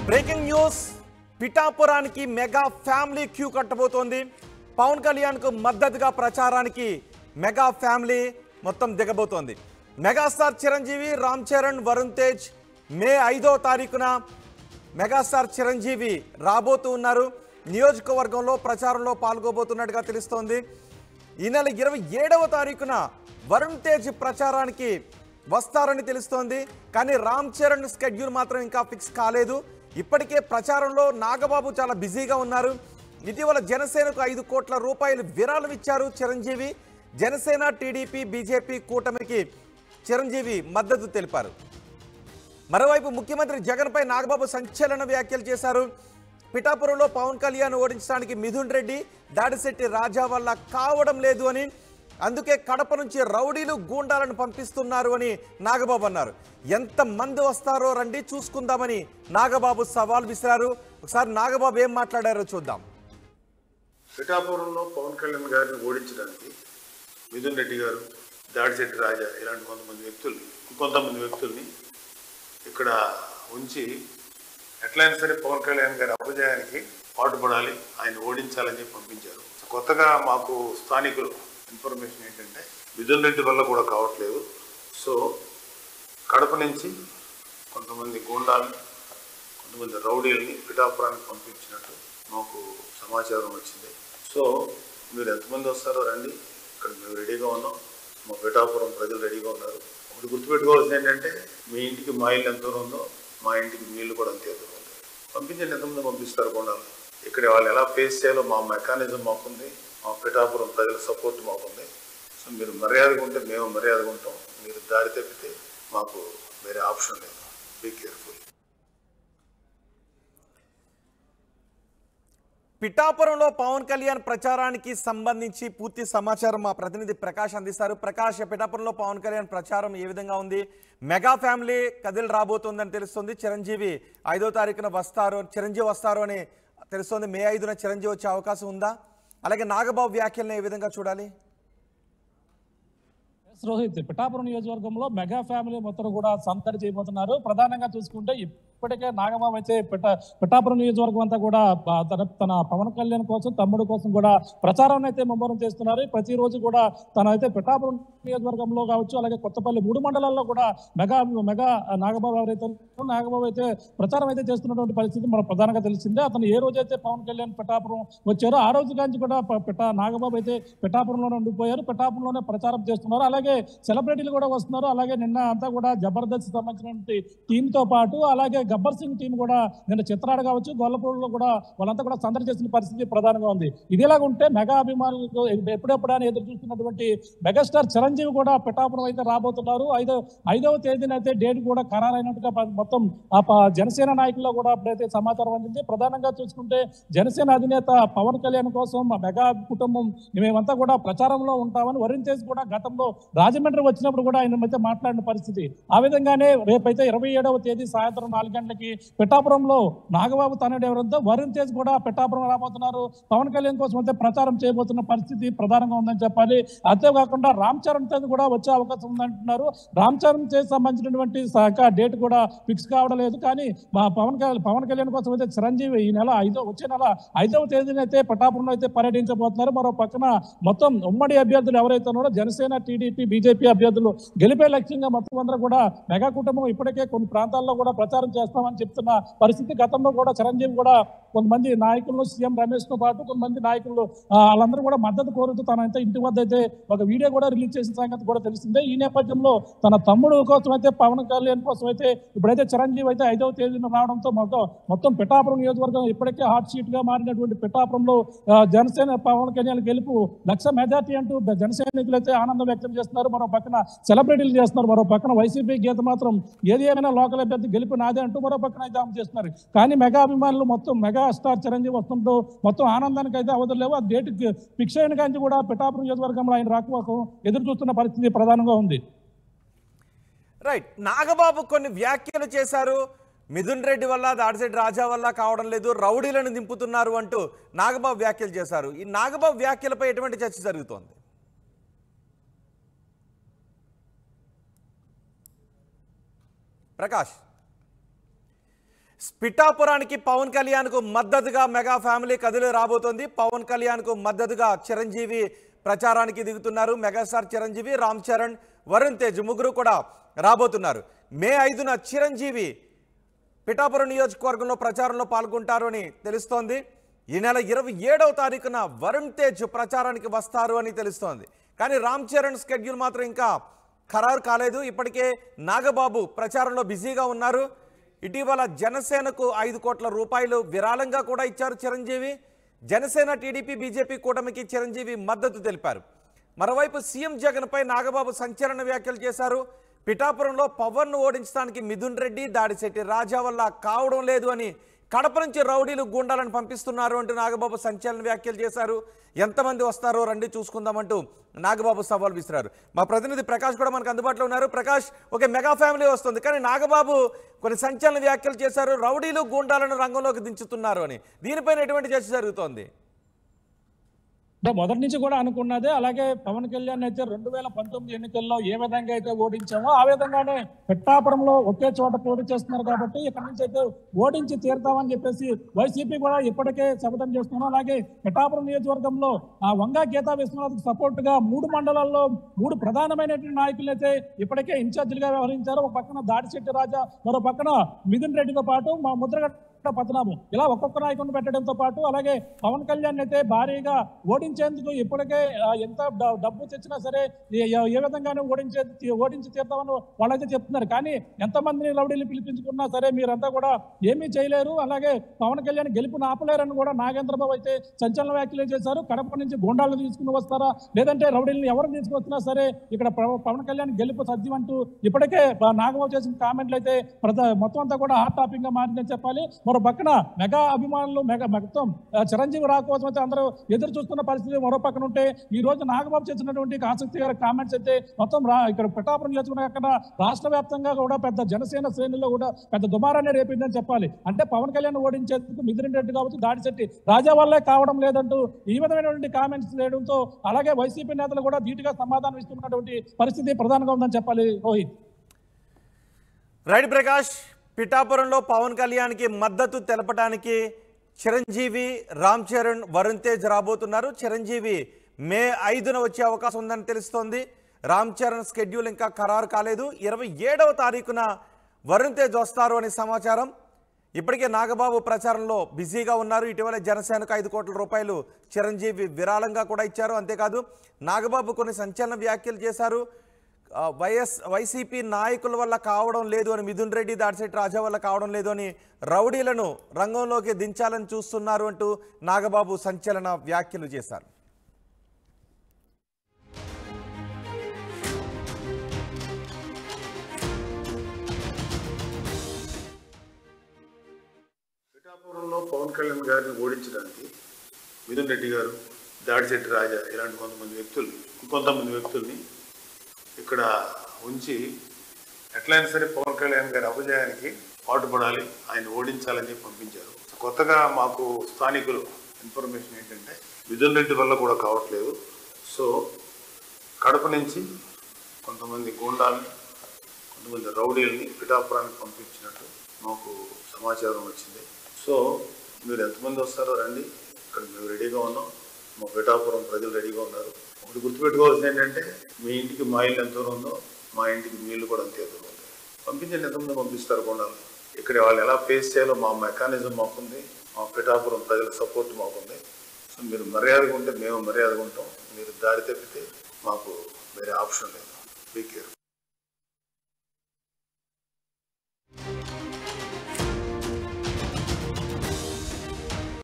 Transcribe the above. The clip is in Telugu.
బ్రేకింగ్ న్యూస్ పిఠాపురానికి మెగా ఫ్యామిలీ క్యూ కట్టబోతోంది పవన్ కళ్యాణ్కు మద్దతుగా ప్రచారానికి మెగా ఫ్యామిలీ మొత్తం దిగబోతోంది మెగాస్టార్ చిరంజీవి రామ్ చరణ్ వరుణ్ తేజ్ మే ఐదో తారీఖున మెగాస్టార్ చిరంజీవి రాబోతూ ఉన్నారు నియోజకవర్గంలో ప్రచారంలో పాల్గొబోతున్నట్టుగా తెలుస్తోంది ఈ నెల ఇరవై ఏడవ తారీఖున వరుణ్ తేజ్ ప్రచారానికి వస్తారని తెలుస్తోంది కానీ రామ్ చరణ్ స్కెడ్యూల్ మాత్రం ఇంకా ఫిక్స్ కాలేదు ఇప్పటికే ప్రచారంలో నాగబాబు చాలా బిజీగా ఉన్నారు ఇటీవల జనసేనకు ఐదు కోట్ల రూపాయలు విరాళం ఇచ్చారు చిరంజీవి జనసేన టీడీపీ బీజేపీ కూటమికి చిరంజీవి మద్దతు తెలిపారు మరోవైపు ముఖ్యమంత్రి జగన్పై నాగబాబు సంచలన వ్యాఖ్యలు చేశారు పిఠాపురంలో పవన్ కళ్యాణ్ ఓడించడానికి మిథున్ రెడ్డి దాడిశెట్టి రాజా వల్ల కావడం లేదు అని అందుకే కడప నుంచి రౌడీలు గూండాలను పంపిస్తున్నారు అని నాగబాబు అన్నారు ఎంత మంది వస్తారో రండి చూసుకుందామని నాగబాబు సవాల్ విసిరారు ఒకసారి నాగబాబు ఏం మాట్లాడారో చూద్దాం పిఠాపురంలో పవన్ కళ్యాణ్ గారిని ఓడించడానికి మిథున్ రెడ్డి గారు దాడిశెట్టి రాజా ఇలాంటి కొంతమంది వ్యక్తుల్ని ఇంకొంతమంది వ్యక్తుల్ని ఇక్కడ ఉంచి ఎట్లయినా సరే పవన్ కళ్యాణ్ గారి అపజయానికి పాటుపడాలి ఆయన ఓడించాలని చెప్పి పంపించారు కొత్తగా మాకు స్థానికులు ఇన్ఫర్మేషన్ ఏంటంటే మిథున్ రెడ్డి వల్ల కూడా కావట్లేదు సో కడప నుంచి కొంతమంది గూండాలని కొంతమంది రౌడీల్ని పిఠాపురానికి పంపించినట్టు మాకు సమాచారం వచ్చింది సో మీరు ఎంతమంది వస్తారో రండి ఇక్కడ మేము రెడీగా ఉన్నాం మా పిఠాపురం ప్రజలు రెడీగా ఉన్నారు ఒకటి గుర్తుపెట్టుకోవాల్సింది ఏంటంటే మీ ఇంటికి మా ఇల్లు ఎంత దూరం ఉందో మా ఇంటికి మీ ఇల్లు కూడా అంతే దూరం ఉంది పంపించండి ఎంతమంది పంపిస్తారు కొండాలి ఇక్కడ వాళ్ళు ఎలా ఫేస్ చేయాలో మా మెకానిజం మాకుంది మా పిఠాపురం ప్రజల సపోర్ట్ మాకుంది సో మీరు మర్యాదగా ఉంటే మేము మర్యాదగా ఉంటాం మీరు దారి తప్పితే మాకు వేరే ఆప్షన్ లేదు బీ కేర్ఫుల్ పిఠాపురంలో పవన్ కళ్యాణ్ ప్రచారానికి సంబంధించి పూర్తి సమాచారం మా ప్రతినిధి ప్రకాష్ అందిస్తారు ప్రకాష్ పిఠాపురంలో పవన్ కళ్యాణ్ ప్రచారం ఏ విధంగా ఉంది మెగా ఫ్యామిలీ కదిలి రాబోతుందని తెలుస్తుంది చిరంజీవి ఐదో తారీఖున వస్తారు చిరంజీవి వస్తారు అని తెలుస్తుంది మే ఐదున చిరంజీవి వచ్చే అవకాశం ఉందా అలాగే నాగబాబు వ్యాఖ్యలను ఏ విధంగా చూడాలి ఎస్ రోహిత్ పిఠాపురం నియోజకవర్గంలో మెగా ఫ్యామిలీ మొత్తం కూడా సందడి చేయబోతున్నారు ప్రధానంగా చూసుకుంటే ఇప్పటికే నాగబాబు అయితే పిఠ పిఠాపురం నియోజకవర్గం అంతా కూడా బ- తన తన పవన్ కళ్యాణ్ కోసం తమ్ముడు కోసం కూడా ప్రచారం అయితే ముమ్మరం చేస్తున్నారు ప్రతిరోజు కూడా తన అయితే పిఠాపురం నియోజకవర్గంలో కావచ్చు అలాగే కొత్తపల్లి మూడు మండలాల్లో కూడా మెగా మెగా నాగబాబు ఎవరైతే ఉన్నారో నాగబాబు అయితే ప్రచారం అయితే చేస్తున్నటువంటి పరిస్థితి మనకు ప్రధానంగా తెలిసిందే అతను ఏ రోజైతే పవన్ కళ్యాణ్ పిఠాపురం వచ్చారో ఆ రోజు నుంచి కూడా ప- పిఠా నాగబాబు అయితే పిఠాపురంలోనే ఉండిపోయారు పిఠాపురంలోనే ప్రచారం చేస్తున్నారు అలాగే సెలబ్రిటీలు కూడా వస్తున్నారు అలాగే నిన్న అంతా కూడా జబర్దస్త్ సంబంధించినటువంటి టీమ్ తో పాటు అలాగే గబ్బర్ సింగ్ టీం కూడా నిన్న చిత్రాడు కావచ్చు గొల్లపూడిలో కూడా వాళ్ళంతా కూడా సందడి చేసిన పరిస్థితి ప్రధానంగా ఉంది ఇదిలాగా ఉంటే మెగా అభిమానులకు ఎప్పుడెప్పుడు అని ఎదురు చూస్తున్నటువంటి మెగాస్టార్ చిరంజీవి కూడా పిఠాపురం అయితే రాబోతున్నారు ఐదో ఐదవ తేదీన అయితే డేట్ కూడా ఖరారైనట్టుగా ప- మొత్తం ఆ ప- జనసేన నాయకుల్లో కూడా అప్పుడైతే సమాచారం అందింది ప్రధానంగా చూసుకుంటే జనసేన అధినేత పవన్ కళ్యాణ్ కోసం మా మెగా కుటుంబం మేమంతా కూడా ప్రచారంలో ఉంటామని వరుణ్ తేజ్ కూడా గతంలో రాజమండ్రి వచ్చినప్పుడు కూడా ఆయన మధ్య మాట్లాడిన పరిస్థితి ఆ విధంగానే రేపైతే ఇరవై ఏడవ తేదీ సాయంత్రం నాలుగు గంటలకి పిఠాపురంలో నాగబాబు తనయుడు ఎవరంతో వరుణ్ తేజ్ కూడా పిఠాపురం రాబోతున్నారు పవన్ కళ్యాణ్ కోసం అయితే ప్రచారం చేయబోతున్న పరిస్థితి ప్రధానంగా ఉందని చెప్పాలి అంతేకాకుండా రామ్ చరణ్ తేజ్ కూడా వచ్చే అవకాశం ఉందంటున్నారు రామ్ చరణ్ తేజ్ సంబంధించినటువంటి శాఖ డేట్ కూడా ఫిక్స్ కావడం లేదు కానీ మా పవన్ కళ్యాణ్ పవన్ కళ్యాణ్ కోసం అయితే చిరంజీవి ఈ నెల ఐదో వచ్చే నెల ఐదవ తేదీన అయితే పిఠాపురంలో అయితే పర్యటించబోతున్నారు మరో పక్కన మొత్తం ఉమ్మడి అభ్యర్థులు ఎవరైతే ఉన్నారో జనసేన టీడీపీ బీజేపీ అభ్యర్థులు గెలిపే లక్ష్యంగా మొత్తం అందరూ కూడా మెగా కుటుంబం ఇప్పటికే కొన్ని ప్రాంతాల్లో కూడా ప్రచారం చేస్తామని చెప్తున్న పరిస్థితి గతంలో కూడా చిరంజీవి కూడా కొంతమంది నాయకులు సీఎం రమేష్ తో పాటు కొంతమంది నాయకులు ఆ, వాళ్ళందరూ కూడా మద్దతు కోరుతూ తనైతే ఇంటి వద్ద అయితే ఒక వీడియో కూడా రిలీజ్ చేసిన సంగతి కూడా తెలిసిందే ఈ నేపథ్యంలో తన తమ్ముడు కోసం అయితే పవన్ కళ్యాణ్ కోసం అయితే ఇప్పుడైతే చిరంజీవి అయితే ఐదవ తేదీన రావడంతో మొత్తం మొత్తం పిఠాపురం నియోజకవర్గం ఇప్పటికే హాట్ సీట్ గా మారినటువంటి పిఠాపురంలో ఆ, జనసేన పవన్ కళ్యాణ్ గెలుపు లక్ష మెజార్టీ అంటూ జన సైనికులు అయితే ఆనందం వ్యక్తం చేస్తున్నారు మరో పక్కన సెలబ్రిటీలు చేస్తున్నారు మరో పక్కన వైసీపీ గీత మాత్రం ఏది ఏమైనా లోకల్ అభ్యర్థి గెలుపు నాదే అంటూ మరో పక్కన అయితే ఆమె చేస్తున్నారు కానీ మెగా అభిమానులు మొత్తం మెగా స్టార్ చిరంజీవి వస్తుంటూ మొత్తం ఆనందానికి అయితే అవధులు లేవు ఆ డేట్ ఫిక్స్ అయిన కానీ కూడా పిఠాపురం నియోజకవర్గంలో ఆయన రాకపోకం ఎదురు చూస్తున్న పరిస్థితి ప్రధానంగా ఉంది రైట్ నాగబాబు కొన్ని వ్యాఖ్యలు చేశారు మిథున్ రెడ్డి వల్ల దాడిశెట్టి రాజా వల్ల కావడం లేదు రౌడీలను దింపుతున్నారు అంటూ నాగబాబు వ్యాఖ్యలు చేశారు ఈ నాగబాబు వ్యాఖ్యలపై ఎటువంటి చర్చ జరుగుతోంది ప్రకాష్ పిఠాపురానికి పవన్ కళ్యాణ్కు మద్దతుగా మెగా ఫ్యామిలీ కదిలి రాబోతోంది పవన్ కళ్యాణ్కు మద్దతుగా చిరంజీవి ప్రచారానికి దిగుతున్నారు మెగాస్టార్ చిరంజీవి రామ్ చరణ్ వరుణ్ తేజ్ ముగ్గురు కూడా రాబోతున్నారు మే ఐదున చిరంజీవి పిఠాపురం నియోజకవర్గంలో ప్రచారంలో పాల్గొంటారు అని తెలుస్తోంది ఈ నెల ఇరవై ఏడవ తారీఖున వరుణ్ తేజ్ ప్రచారానికి వస్తారు అని తెలుస్తోంది కానీ రామ్ చరణ్ స్కెడ్యూల్ మాత్రం ఇంకా ఖరారు కాలేదు ఇప్పటికే నాగబాబు ప్రచారంలో బిజీగా ఉన్నారు ఇటీవల జనసేనకు ఐదు కోట్ల రూపాయలు విరాళంగా కూడా ఇచ్చారు చిరంజీవి జనసేన టీడీపీ బీజేపీ కూటమికి చిరంజీవి మద్దతు తెలిపారు మరోవైపు సీఎం జగన్పై నాగబాబు సంచలన వ్యాఖ్యలు చేశారు పిఠాపురంలో పవన్ను ఓడించడానికి మిథున్ రెడ్డి దాడిశెట్టి రాజా వల్ల కావడం లేదు అని కడప నుంచి రౌడీలు గూండాలను పంపిస్తున్నారు అంటూ నాగబాబు సంచలన వ్యాఖ్యలు చేశారు ఎంతమంది వస్తారో రండి చూసుకుందామంటూ నాగబాబు సవాల్ విసిరారు మా ప్రతినిధి ప్రకాష్ కూడా మనకు అందుబాటులో ఉన్నారు ప్రకాష్ ఒక మెగా ఫ్యామిలీ వస్తుంది కానీ నాగబాబు కొన్ని సంచలన వ్యాఖ్యలు చేశారు రౌడీలు గూండాలను రంగంలోకి దించుతున్నారు అని దీనిపైన ఎటువంటి చర్చ జరుగుతోంది అంటే మొదటి నుంచి కూడా అనుకున్నదే అలాగే పవన్ కళ్యాణ్ అయితే రెండు వేల పంతొమ్మిది ఎన్నికల్లో ఏ విధంగా అయితే ఓడించామో ఆ విధంగానే పెట్టాపురంలో ఒకే చోట పోటీ చేస్తున్నారు కాబట్టి ఇక్కడ నుంచి అయితే ఓడించి తీరుతామని చెప్పేసి వైసీపీ కూడా ఇప్పటికే శపథం చేస్తున్నాం అలాగే పెట్టాపురం నియోజకవర్గంలో ఆ వంగా గీతా విశ్వనాథ్ సపోర్ట్ గా మూడు మండలాల్లో మూడు ప్రధానమైనటువంటి నాయకులు అయితే ఇప్పటికే ఇన్ఛార్జీలుగా వ్యవహరించారు ఒక పక్కన దాడిశెట్టి రాజా మరో పక్కన మిథున్ రెడ్డితో పాటు మా ముద్రగడ్డ పతనాము ఇలా ఒక్కొక్క నాయకుడిని పెట్టడంతో పాటు అలాగే పవన్ కళ్యాణ్ అయితే భారీగా ఓడించేందుకు ఇప్పటికే ఆ, ఎంత డ- డబ్బు తెచ్చినా సరే ఏ- ఏ- ఏ విధంగానూ ఓడించే తీ- ఓడించి తీర్థమని వాళ్ళైతే చెప్తున్నారు కానీ ఎంతమందిని రౌడీలు పిలిపించుకున్నా సరే మీరంతా కూడా ఏమీ చేయలేరు అలాగే పవన్ కళ్యాణ్ గెలుపుని ఆపలేరని కూడా నాగేంద్రబాబు అయితే సంచలన వ్యాఖ్యలు చేశారు కడప నుంచి గోండాలను తీసుకుని వస్తారా లేదంటే రౌడీలను ఎవరు తీసుకొచ్చినా సరే ఇక్కడ పవ- పవన్ కళ్యాణ్ గెలుపు సత్యం అంటూ ఇప్పటికే బ- నాగబాబు చేసిన కామెంట్లు అయితే ప్రత మొత్తం అంతా కూడా హాట్ టాపిక్ గా మారిందని చెప్పాలి మరో పక్కన మెగా అభిమానులు మెగా మొత్తం ఆ, చిరంజీవి రా కోసం అయితే అందరూ ఎదురు చూస్తున్న పరిస్థితి మరో పక్కన ఉంటే ఈ రోజు నాగబాబు చేసినటువంటి ఆసక్తికర కామెంట్స్ అయితే మొత్తం రా ఇక్కడ పిఠాపురం నియోజకవర్గం అక్కడ రాష్ట్ర వ్యాప్తంగా కూడా పెద్ద జనసేన శ్రేణుల్లో కూడా పెద్ద దుమారాన్ని రేపిందని చెప్పాలి అంటే పవన్ కళ్యాణ్ ఓడించేందుకు మిథున్ రెడ్డి కావచ్చు దాడిశెట్టి రాజా వల్లే కావడం లేదంటూ ఈ విధమైనటువంటి కామెంట్స్ చేయడంతో అలాగే వైసీపీ నేతలు కూడా ధీటుగా సమాధానం ఇస్తున్నటువంటి పరిస్థితి ప్రధానంగా ఉందని చెప్పాలి రోహిత్ రైట్ ప్రకాష్ పిఠాపురంలో పవన్ కళ్యాణ్కి మద్దతు తెలపడానికి చిరంజీవి రామ్ చరణ్ వరుణ్ తేజ్ రాబోతున్నారు చిరంజీవి మే ఐదున వచ్చే అవకాశం ఉందని తెలుస్తోంది రామ్ చరణ్ స్కెడ్యూల్ ఇంకా ఖరారు కాలేదు ఇరవై ఏడవ తారీఖున వరుణ్ తేజ్ వస్తారు అనే సమాచారం ఇప్పటికే నాగబాబు ప్రచారంలో బిజీగా ఉన్నారు ఇటీవల జనసేనకు ఐదు కోట్ల రూపాయలు చిరంజీవి విరాళంగా కూడా ఇచ్చారు అంతేకాదు నాగబాబు కొన్ని సంచలన వ్యాఖ్యలు చేశారు ఆ, వైఎస్ వైసీపీ నాయకుల వల్ల కావడం లేదు అని మిథున్ రెడ్డి దాడిశెట్టి రాజా వల్ల కావడం లేదు అని రౌడీలను రంగంలోకి దించాలని చూస్తున్నారు అంటూ నాగబాబు సంచలన వ్యాఖ్యలు చేశారు పిఠాపురంలో పవన్ కళ్యాణ్ గారిని ఓడించడానికి మిథున్ రెడ్డి గారు దాడిశెట్టి రాజా ఇలాంటి కొంతమంది వ్యక్తులు ఇంకొంతమంది వ్యక్తుల్ని ఇక్కడ ఉంచి ఎట్లయినా సరే పవన్ కళ్యాణ్ గారి అపజయానికి పాటుపడాలి ఆయన ఓడించాలని చెప్పి పంపించారు కొత్తగా మాకు స్థానికులు ఇన్ఫర్మేషన్ ఏంటంటే మిథున్ రెడ్డి వల్ల కూడా కావట్లేదు సో కడప నుంచి కొంతమంది గూండాలని కొంతమంది రౌడీల్ని పిఠాపురానికి పంపించినట్టు మాకు సమాచారం వచ్చింది సో మీరు ఎంతమంది వస్తారో రండి ఇక్కడ మేము రెడీగా ఉన్నాం మా పిఠాపురం ప్రజలు రెడీగా ఉన్నారు ఒకటి గుర్తుపెట్టుకోవాల్సింది ఏంటంటే మీ ఇంటికి మా ఇల్లు ఎంత దూరం ఉందో మా ఇంటికి మీ ఇల్లు కూడా అంతే దూరం ఉంది పంపించండి ఎంతమంది పంపిస్తారు కొండాలి ఇక్కడ వాళ్ళు ఎలా ఫేస్ చేయాలో మా మెకానిజం మాకుంది మా పిఠాపురం ప్రజల సపోర్ట్ మాకుంది సో మీరు మర్యాదగా ఉంటే మేము మర్యాదగా ఉంటాం మీరు దారి తప్పితే మాకు వేరే ఆప్షన్ లేదు బీ కేర్